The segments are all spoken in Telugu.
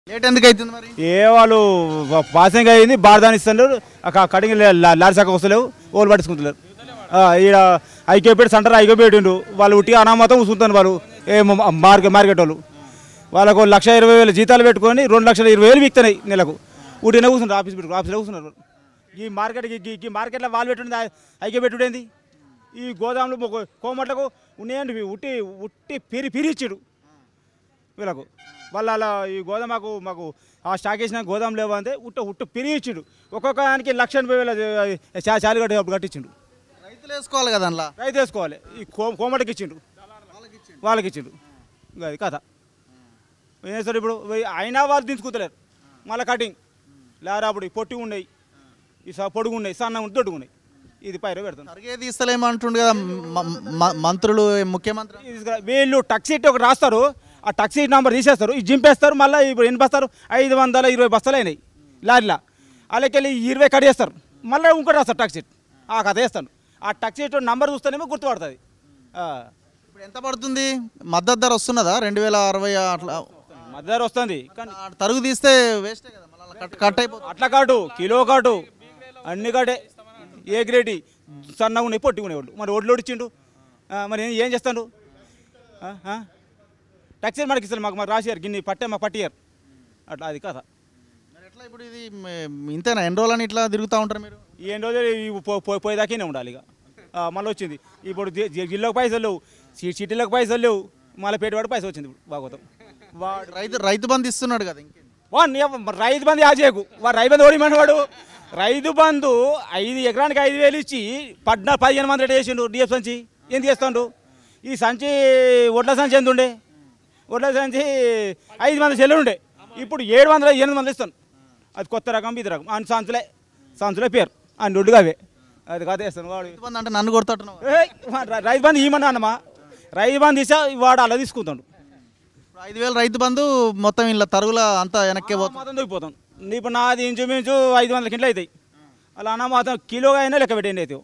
లేట్ ఎందుకు అవుతుంది మరి ఏ వాళ్ళు పాసింగ్ అయింది బారదాని ఇస్తున్నారు అక్కడ కటింగ్ లారీ శాఖ వస్తలేవు ఓళ్ళు పట్టించుకుంటున్నారు ఆ, ఈడ ఐక్యపేట సెంటర్ ఐక్యపేట ఉండు వాళ్ళు ఉట్టి అనామతం కూర్చుంటారు వాళ్ళు ఏ మార్కెట్ మార్కెట్ వాళ్ళు వాళ్ళకు లక్ష ఇరవై వేలు జీతాలు పెట్టుకొని రెండు లక్షల ఇరవై వేలు విక్తున్నాయి నెలకు ఊటినే కూర్చున్నారు ఆఫీస్ పెట్టుకో ఆఫీస్లో కూర్చున్నారు వాళ్ళు. ఈ మార్కెట్ ఈ- ఈ మార్కెట్లో వాళ్ళు పెట్టుండి ఐక్యపెట్టుడు ఏంది ఈ గోదాములు మొగ- కోమట్లకు ఉన్నాయండి ఇవి ఉట్టి ఉట్టి పిరి పిరి ఇచ్చాడు వీళ్ళకు వాళ్ళ అలా ఈ గోదాం మాకు మాకు ఆ స్టాక్ వేసిన గోదాం లేవు అంటే ఉట్ట ఉట్ట పిరిగి ఇచ్చిండు ఒక్కొక్క దానికి లక్ష ఎనభై వేల చాలు కట్టి అప్పుడు కట్టించిండు రైతులు వేసుకోవాలి కదా అందులో రైతు వేసుకోవాలి ఈ కో కోమటకి ఇచ్చిండు వాళ్ళకి ఇచ్చిండు ఇంకా అది కథ ఏం చేస్తారు ఇప్పుడు వై- అయినా వాళ్ళు దించుకుంటలేరు మళ్ళీ కటింగ్ లేరా అప్పుడు ఈ పొట్టి ఉన్నాయి ఈ స- పొడుగు ఉన్నాయి సన్న దొడ్డుగా ఉన్నాయి ఇది పైరు పెడతాను సరిగే తీస్తలేమో అంటుండు కదా మ- మ- మంత్రులు ముఖ్యమంత్రి ఇది తీసుకురా- వీళ్ళు టక్సీట్ ఒకటి రాస్తారు ఆ టక్సీ నెంబర్ తీసేస్తారు ఇది జింపేస్తారు మళ్ళీ ఇప్పుడు ఎన్ని బస్తారు ఐదు వందల ఇరవై బస్తాలు అయినాయి లారీలా అలాకెళ్ళి ఇరవై కడిగేస్తారు మళ్ళీ ఇంకోటి రాస్తారు టక్సీట్ ఆ కథ వేస్తాను ఆ టక్సీట్ నంబర్ చూస్తేనేమో గుర్తుపడుతుంది ఆ. ఇప్పుడు ఎంత పడుతుంది మద్దతు ధర వస్తున్నదా రెండు వేల అరవై అట్లా మద్దతు వస్తుంది కానీ ఆ తరుగు తీస్తే వేస్టే కదా మళ్ళీ కట్ కట్ అయిపోతుంది అట్లా కాటు కిలో కాటు అన్ని కాటే ఏ గ్రేడి సన్నగా ఉన్నాయి పొట్టి ఉన్నాయి వాళ్ళు మరి ఒడ్లు ఇచ్చిండు ఆ, మరి ఏం- ఏం చేస్తాడు టక్సీ మనకి ఇస్తారు మాకు మాకు రాసియారు గిన్ని పట్టే మాకు పట్టియారు అట్లా అది కథ మరి ఎట్లా ఇప్పుడు ఇది మే- ఇంతేనా ఎన్ని రోజులని ఇట్లా తిరుగుతూ ఉంటారు మీరు ఈ ఎన్ని రోజులు ఈ పో- పో- పోయేదాకానే ఉండాలి ఇక ఆ, మళ్ళీ వచ్చింది ఇప్పుడు జి- జి- జిల్లాకు పైసలు లేవు సి- సిటీలకు పైసలు లేవు మళ్ళీ పేటవాడు పైసలు వచ్చింది ఇప్పుడు భాగవతం వాడు రైతు రైతు బంధు ఇస్తున్నాడు కదా ఇంకేం వాడిని ఎవ- రైతు బంధు యాచేయకు వాడు రైతు బంధు ఓడిమని వాడు రైతు బంధు ఐదు ఎకరానికి ఐదు వేలు ఇచ్చి పద్నా పదిహేను మంది రేటు వేసిండు డిఎఫ్ సంచి ఏం చేస్తాడు ఈ సంచి ఒడ్ల సంచి ఎంత ఉండే ఒడ్ల సంచి ఐదు మంది చెల్లు ఉండే ఇప్పుడు ఏడు వందల ఎనిమిది మంది ఇస్తాను అది కొత్త రకం ఇది రకం అని సంచులే సంచులే పేరు అని దొడ్డుగా అవే అది కథ వేస్తాను వాడు రైతు బంధు అంటే నన్ను కొడుతున్నావు ఏయ్, వాడు రై- రైతు బంధు ఇవ్వమన్నా అన్నమా రైతు బంధు ఇచ్చా వాడు అలా తీసుకుంటాడు ఇప్పుడు ఐదు వేలు రైతు బంధు మొత్తం ఇలా తరుగుల అంతా వెనక్కే పోతుంది మాత్రం దొరికిపోతాం ఇప్పుడు నాది ఇంచుమించు ఐదు వందల కింటలు అవుతాయి అలా అన్న మాత్రం కిలో అయినా లెక్క పెట్టండి అయితే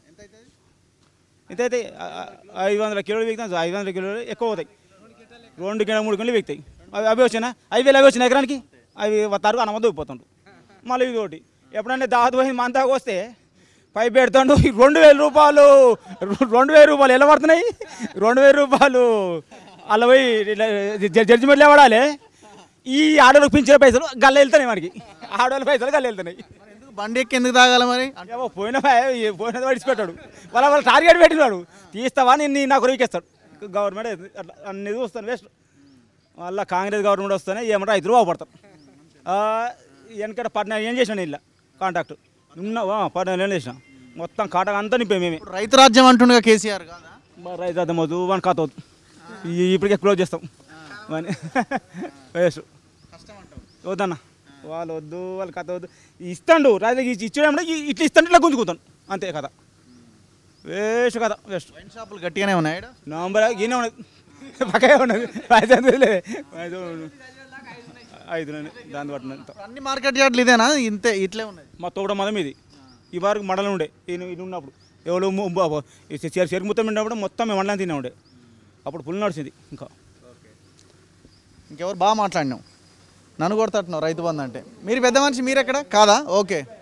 ఎంత అయితే ఐదు వందల కిలోలు వీక్తాం ఐదు వందల కిలోలు ఎక్కువ అవుతాయి రెండు కిలో మూడు కిలో వీక్తాయి అవి అవి వచ్చినా ఐదు వేలు అవి వచ్చినాయి ఎకరానికి అవి తరుగు అన్నమ దొరికిపోతుండు మళ్ళీ ఇది ఒకటి ఎప్పుడన్నా దాదాపు పోయి మంతాకు వస్తే పై పెడతాడు ఈ రెండు వేల రూపాయలు రు- రెండు వేల రూపాయలు ఎలా పడుతున్నాయి రెండు వేల రూపాయలు అలా పోయి జడ్జిమెంట్లు ఎవడాలి ఈ ఆడోళ్ళకి పెంచిన పైసలు గల్ల వెళ్తున్నాయి మనకి ఆడోళ్ళ పైసలు గల్ల వెళ్తున్నాయి ఎందుకు బండి ఎక్కి ఎందుకు తాగాలి మరి ఏమో పోయిన పోయినది పడిచిపెట్టాడు వాళ్ళ వాళ్ళు టార్గెట్ పెట్టినాడు తీస్తావా నేను నాకు రీకేస్తాడు గవర్నమెంట్ అట్లా అన్ని చూస్తాను వేస్ట్ మళ్ళీ కాంగ్రెస్ గవర్నమెంట్ వస్తేనే ఏమంటారు ఐదు రూపాయలు పడతారు ఆ, వెనకట పద్నాలుగు ఏం చేసాను ఇలా కాంటాక్ట్ ఉన్న పద్నాలుగు ఏం చేసిన మొత్తం కాంటాక్ట్ అంతా నింపే మేమే ఇప్పుడు రైతు రాజ్యం అంటుండగా కేసీఆర్ కాదా మా రైతు అర్థమవుతు వన్ కథ అవుతుంది ఈ- ఇప్పటికే క్లోజ్ చేస్తాం అని వేస్ట్ వద్దన్న వాళ్ళు వద్దు వాళ్ళు కథ వద్దు ఇస్తాడు రైతుకి ఇచ్చి- ఇచ్చేటప్పుడు ఇ- ఇట్లా ఇస్తాడు ఇట్లా గుంజుకుంటాను అంతే కథ వేస్ట్ కథ వేస్ట్ వైన్ షాపులు గట్టిగానే ఉన్నాయి ఈడ? నవంబర్ ఈయన ఉన్నది పక్కనే ఉన్నది పైసలు లేదు పైసలు ఐదు దాన్ని పట్టిన ఇప్పుడు అన్ని మార్కెట్ యార్డ్లు ఇదేనా ఇంతే ఇట్లే ఉన్నాయి మా తోట మదం ఇది ఈ వరకు మండలం ఉండే ఈయన ఇది ఉన్నప్పుడు ఎవరు చెరుకు మొత్తం ఉన్నప్పుడు మొత్తం మేము మండలం తినే ఉండే అప్పుడు పుల్ నడిచింది ఇంకా ఇంకెవరు బాగా మాట్లాడినావు నన్ను కొడతట్టున్నావు రైతు బంధు అంటే మీరు పెద్ద మనిషి మీరు ఎక్కడ కాదా ఓకే